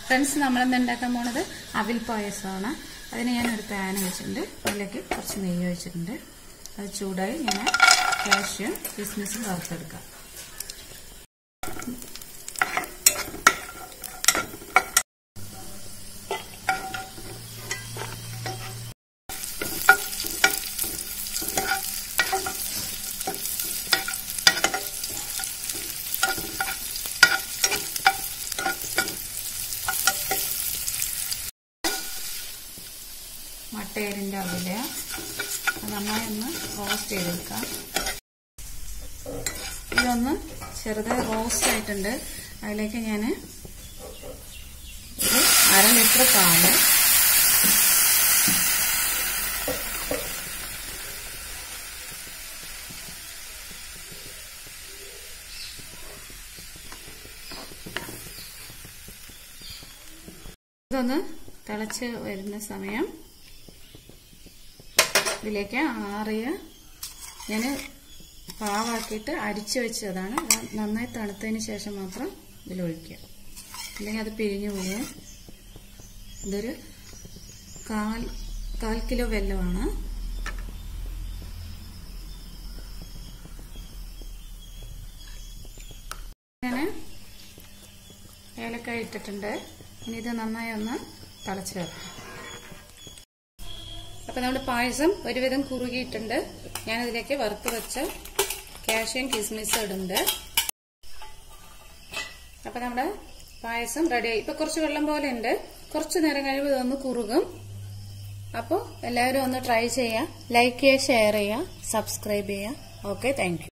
friends നമ്മളിന്ന് ഉണ്ടാക്കാൻ പോണത് അവിൽ പായസമാണ് അതിന് ഞാൻ ഒരു പാൻ വെച്ചിട്ടുണ്ട് അതിലേക്ക് കുറച്ച് നെയ്യ് ഒഴിച്ചിട്ടുണ്ട് അത് ചൂടായി ഞാൻ കാഷ്യും കിസ്മിസും വറുത്തെടുക്കാം മട്ടയരിൻ്റെ അവില് അത് നന്നായി ഒന്ന് റോസ്റ്റ് ചെയ്തെടുക്കാം ഇതൊന്ന് ചെറുതായി റോസ്റ്റ് ആയിട്ടുണ്ട് അതിലേക്ക് ഞാൻ ഒരു അര ലിറ്റർ പാല് ഇതൊന്ന് തിളച്ച് വരുന്ന സമയം ഇതിലേക്ക് ആറിയ ഞാൻ പാവാക്കിയിട്ട് അരിച്ചു വെച്ചതാണ് നന്നായി തണുത്തതിന് ശേഷം മാത്രം ഇതിലൊഴിക്കുക അല്ലെങ്കിൽ അത് പിരിഞ്ഞു പോകും ഇതൊരു കാൽ കാൽ കിലോ വെല്ലമാണ് ഞാൻ ഏലക്കായ ഇട്ടിട്ടുണ്ട് ഇനി ഇത് നന്നായി ഒന്ന് തിളച്ച് വെക്കാം അപ്പൊ നമ്മുടെ പായസം ഒരുവിധം കുറുകിയിട്ടുണ്ട് ഞാനിതിലേക്ക് വറുത്ത് വെച്ച കാഷ്യം കിസ്മിസ് ഇടുന്നുണ്ട് അപ്പൊ നമ്മുടെ പായസം റെഡിയായി ഇപ്പൊ കുറച്ച് വെള്ളം പോലെ ഉണ്ട് കുറച്ച് നേരം കഴിയുമ്പോൾ ഇതൊന്ന് കുറുകും അപ്പോൾ എല്ലാവരും ഒന്ന് ട്രൈ ചെയ്യാം ലൈക്ക് ചെയ്യുക ഷെയർ ചെയ്യുക സബ്സ്ക്രൈബ് ചെയ്യുക ഓക്കെ താങ്ക്